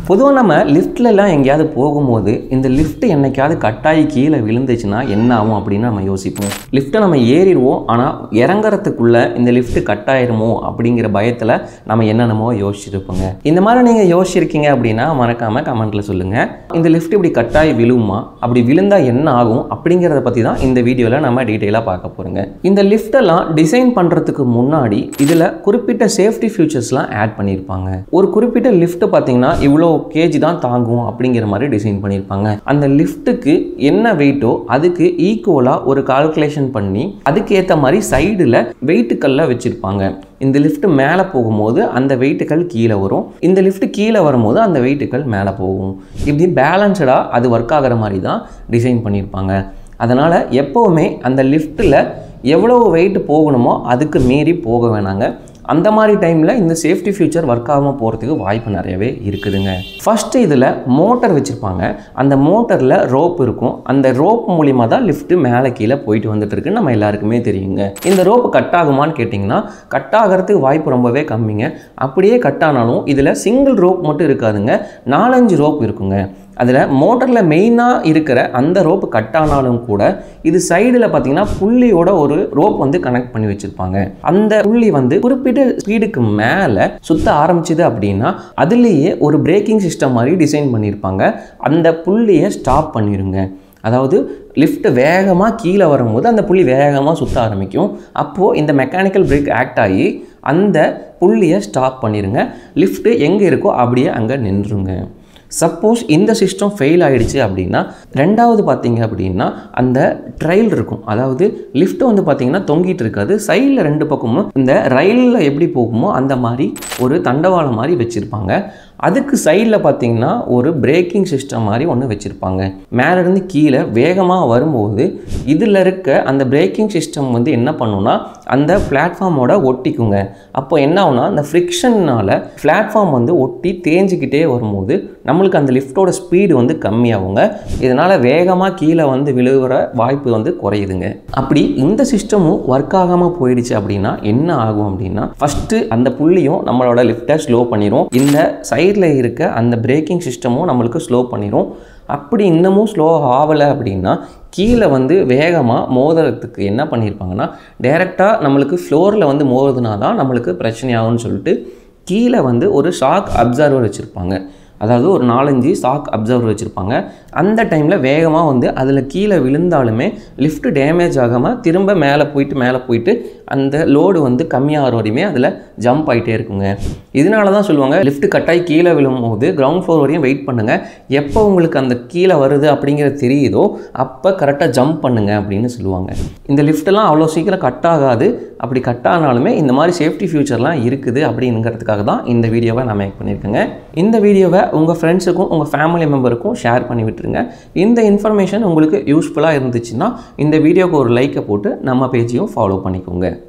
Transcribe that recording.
பொதுவாக நம்ம லிஃப்ட்லலாம் எங்கேயாவது போகும்போது இந்த லிஃப்ட் என்னைக்காவது கட்டாயி கீழே விழுந்துச்சுன்னா என்ன ஆகும் அப்படின்னு நம்ம யோசிப்போம் லிஃப்ட்டை நம்ம ஏறிடுவோம் ஆனால் இறங்குறதுக்குள்ள இந்த லிஃப்ட் கட்டாயிருமோ அப்படிங்கிற பயத்தில் நம்ம என்னென்னமோ யோசிச்சிருப்போங்க இந்த மாதிரி நீங்கள் யோசிச்சிருக்கீங்க அப்படின்னா மறக்காமல் கமெண்ட்டில் சொல்லுங்கள் இந்த லிஃப்ட் இப்படி கட்டாயி விழுமா அப்படி விழுந்தால் என்ன ஆகும் அப்படிங்கிறத பற்றி தான் இந்த வீடியோவில் நம்ம டீட்டெயிலாக பார்க்க போகிறோங்க இந்த லிஃப்டெல்லாம் டிசைன் பண்ணுறதுக்கு முன்னாடி இதில் குறிப்பிட்ட சேஃப்டி ஃபியூச்சர்ஸ்லாம் ஆட் பண்ணியிருப்பாங்க ஒரு குறிப்பிட்ட லிஃப்ட் பார்த்தீங்கன்னா இவ்வளோ கேஜி தான் தாங்கும் அப்படிங்கிற மாதிரி டிசைன் பண்ணியிருப்பாங்க அந்த லிஃப்ட்டுக்கு என்ன வெயிட்டோ அதுக்கு ஈக்குவலாக ஒரு கால்குலேஷன் பண்ணி அதுக்கு ஏற்ற மாதிரி சைடில் வெயிட்டுக்கல்ல வச்சுருப்பாங்க இந்த லிஃப்ட் மேலே போகும்போது அந்த வெயிட்டுகள் கீழே வரும் இந்த லிஃப்ட் கீழே வரும்போது அந்த வெயிட்டுகள் மேலே போகும் இப்படி பேலன்ஸ்டாக அது ஒர்க் ஆகிற மாதிரி தான் டிசைன் பண்ணியிருப்பாங்க அதனால் எப்போவுமே அந்த லிஃப்ட்டில் எவ்வளோ வெயிட் போகணுமோ அதுக்கு மீறி போக வேணாங்க அந்த மாதிரி டைமில் இந்த சேஃப்டி ஃபியூச்சர் ஒர்க் ஆகாமல் போகிறதுக்கு வாய்ப்பு நிறையவே இருக்குதுங்க ஃபஸ்ட்டு இதில் மோட்டர் வச்சுருப்பாங்க அந்த மோட்டரில் ரோப் இருக்கும் அந்த ரோப் மூலிமா தான் லிஃப்ட்டு மேலே கீழே போயிட்டு வந்துட்டு இருக்குன்னு நம்ம எல்லாருக்குமே தெரியுங்க இந்த ரோப் கட் ஆகுமான்னு கேட்டிங்கன்னா கட் ஆகிறதுக்கு வாய்ப்பு ரொம்பவே கம்மிங்க அப்படியே கட் ஆனாலும் இதில் சிங்கிள் ரோப் மட்டும் இருக்காதுங்க நாலஞ்சு ரோப் இருக்குங்க அதில் மோட்டரில் மெயினாக இருக்கிற அந்த ரோப்பு கட் ஆனாலும் கூட இது சைடில் பார்த்தீங்கன்னா புள்ளியோட ஒரு ரோப் வந்து கனெக்ட் பண்ணி வச்சுருப்பாங்க அந்த புள்ளி வந்து குறிப்பிட்ட ஸ்பீடுக்கு மேலே சுத்த ஆரம்பிச்சுது அப்படின்னா அதுலேயே ஒரு பிரேக்கிங் சிஸ்டம் மாதிரி டிசைன் பண்ணியிருப்பாங்க அந்த புள்ளியை ஸ்டாப் பண்ணிடுங்க அதாவது லிஃப்ட் வேகமாக கீழே வரும்போது அந்த புள்ளி வேகமாக சுற்ற ஆரம்பிக்கும் அப்போது இந்த மெக்கானிக்கல் பிரேக் ஆக்ட் ஆகி அந்த புள்ளியை ஸ்டாப் பண்ணிடுங்க லிஃப்ட்டு எங்கே இருக்கோ அப்படியே அங்கே நின்றுங்க சப்போஸ் இந்த சிஸ்டம் ஃபெயில் ஆகிடுச்சு அப்படின்னா ரெண்டாவது பார்த்தீங்க அப்படின்னா அந்த ட்ரைல் இருக்கும் அதாவது லிஃப்ட் வந்து பார்த்தீங்கன்னா தொங்கிட்டு இருக்காது சைடில் ரெண்டு பக்கமும் இந்த ரயிலில் எப்படி போகுமோ அந்த மாதிரி ஒரு தண்டவாளம் மாதிரி வச்சுருப்பாங்க அதுக்கு சைடில் பார்த்தீங்கன்னா ஒரு பிரேக்கிங் சிஸ்டம் மாதிரி ஒன்று வச்சுருப்பாங்க மேலேருந்து கீழே வேகமாக வரும்போது இதில் இருக்க அந்த பிரேக்கிங் சிஸ்டம் வந்து என்ன பண்ணுன்னா அந்த பிளாட்ஃபார்மோட ஒட்டிக்குங்க அப்போ என்ன ஆகுனா அந்த ஃப்ரிக்ஷன்னால் பிளாட்ஃபார்ம் வந்து ஒட்டி தேஞ்சிக்கிட்டே வரும்போது நம்மளுக்கு அந்த லிஃப்ட்டோட ஸ்பீடு வந்து கம்மியாகுங்க இதனால் வேகமாக கீழே வந்து விழுகிற வாய்ப்பு வந்து குறையுதுங்க அப்படி இந்த சிஸ்டமும் ஒர்க் ஆகாமல் போயிடுச்சு அப்படின்னா என்ன ஆகும் அப்படின்னா ஃபஸ்ட்டு அந்த புள்ளியும் நம்மளோட லிஃப்ட்டை ஸ்லோ பண்ணிடும் இந்த சைடில் இருக்க அந்த பிரேக்கிங் சிஸ்டமும் நம்மளுக்கு ஸ்லோ பண்ணிடும் அப்படி இன்னமும் ஸ்லோ ஆகலை அப்படின்னா கீழே வந்து வேகமாக மோதுறதுக்கு என்ன பண்ணியிருப்பாங்கன்னா டைரெக்டாக நம்மளுக்கு ஃப்ளோரில் வந்து மோதுனா தான் நம்மளுக்கு பிரச்சனையாகும்னு சொல்லிட்டு கீழே வந்து ஒரு ஷாக் அப்சர்வர் வச்சுருப்பாங்க அதாவது ஒரு நாலஞ்சு ஷாக் அப்சர்வர் வச்சுருப்பாங்க அந்த டைமில் வேகமாக வந்து அதில் கீழே விழுந்தாலுமே லிஃப்ட் டேமேஜ் ஆகாமல் திரும்ப மேலே போயிட்டு மேலே போயிட்டு அந்த லோடு வந்து கம்மியாகிற வரையுமே அதில் ஜம்ப் ஆகிட்டே இருக்குங்க இதனால தான் சொல்லுவாங்க லிஃப்ட் கட்டாயி கீழே விழும்போது கிரவுண்ட் ஃப்ளோர் வரையும் வெயிட் பண்ணுங்கள் எப்போ உங்களுக்கு அந்த கீழே வருது அப்படிங்கிறது தெரியுதோ அப்போ கரெக்டாக ஜம்ப் பண்ணுங்க அப்படின்னு சொல்லுவாங்க இந்த லிஃப்ட்டெல்லாம் அவ்வளோ சீக்கிரம் கட் ஆகாது அப்படி கட் ஆனாலுமே இந்த மாதிரி சேஃப்டி ஃபியூச்சர்லாம் இருக்குது அப்படிங்கிறதுக்காக தான் இந்த வீடியோவை நான் மேக் பண்ணியிருக்கேங்க இந்த வீடியோவை உங்கள் ஃப்ரெண்ட்ஸுக்கும் உங்கள் ஃபேமிலி மெம்பருக்கும் ஷேர் பண்ணி விட்டுருங்க இந்த இன்ஃபர்மேஷன் உங்களுக்கு யூஸ்ஃபுல்லாக இருந்துச்சுன்னா இந்த வீடியோக்கு ஒரு லைக்கை போட்டு நம்ம பேஜையும் ஃபாலோ பண்ணிக்கோங்க